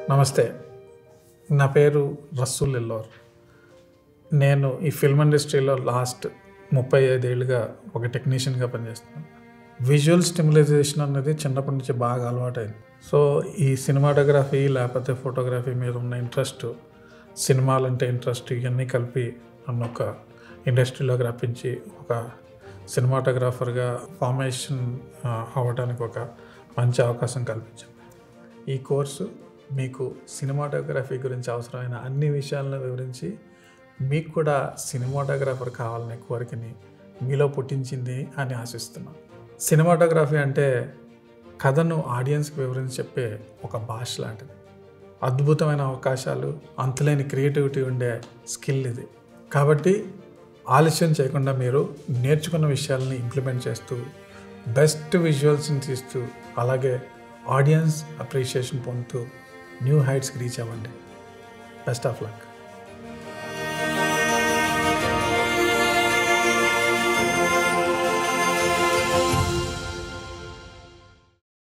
నమస్తే నా పేరు రసూల్ ఎల్లోర్ నేను ఈ ఫిల్మ్ ఇండస్ట్రీలో లాస్ట్ ముప్పై ఐదేళ్ళుగా ఒక టెక్నీషియన్గా పనిచేస్తున్నాను విజువల్ స్టిమ్యులైజేషన్ అనేది చిన్నప్పటి నుంచి బాగా అలవాటైంది సో ఈ సినిమాటోగ్రఫీ లేకపోతే ఫోటోగ్రఫీ మీద ఉన్న ఇంట్రెస్ట్ సినిమాలంటే ఇంట్రెస్ట్ ఇవన్నీ కలిపి నన్ను ఒక ఇండస్ట్రీలోకి రప్పించి ఒక సినిమాటోగ్రాఫర్గా ఫార్మేషన్ అవ్వడానికి ఒక మంచి అవకాశం కల్పించింది ఈ కోర్సు మీకు సినిమాటోగ్రఫీ గురించి అవసరమైన అన్ని విషయాలను వివరించి మీకు కూడా సినిమాటోగ్రాఫర్ కావాలనే కోరికని మీలో పుట్టించింది అని ఆశిస్తున్నాను సినిమాటోగ్రఫీ అంటే కథను ఆడియన్స్కి వివరించి చెప్పే ఒక భాష లాంటిది అద్భుతమైన అవకాశాలు అంతులేని క్రియేటివిటీ ఉండే స్కిల్ ఇది కాబట్టి ఆలస్యం చేయకుండా మీరు నేర్చుకున్న విషయాలని ఇంప్లిమెంట్ చేస్తూ బెస్ట్ విజువల్స్ని తీస్తూ అలాగే ఆడియన్స్ అప్రిషియేషన్ పొందుతూ న్యూ హైట్స్కి రీచ్ అవ్వండి బెస్ట్ ఆఫ్ లక్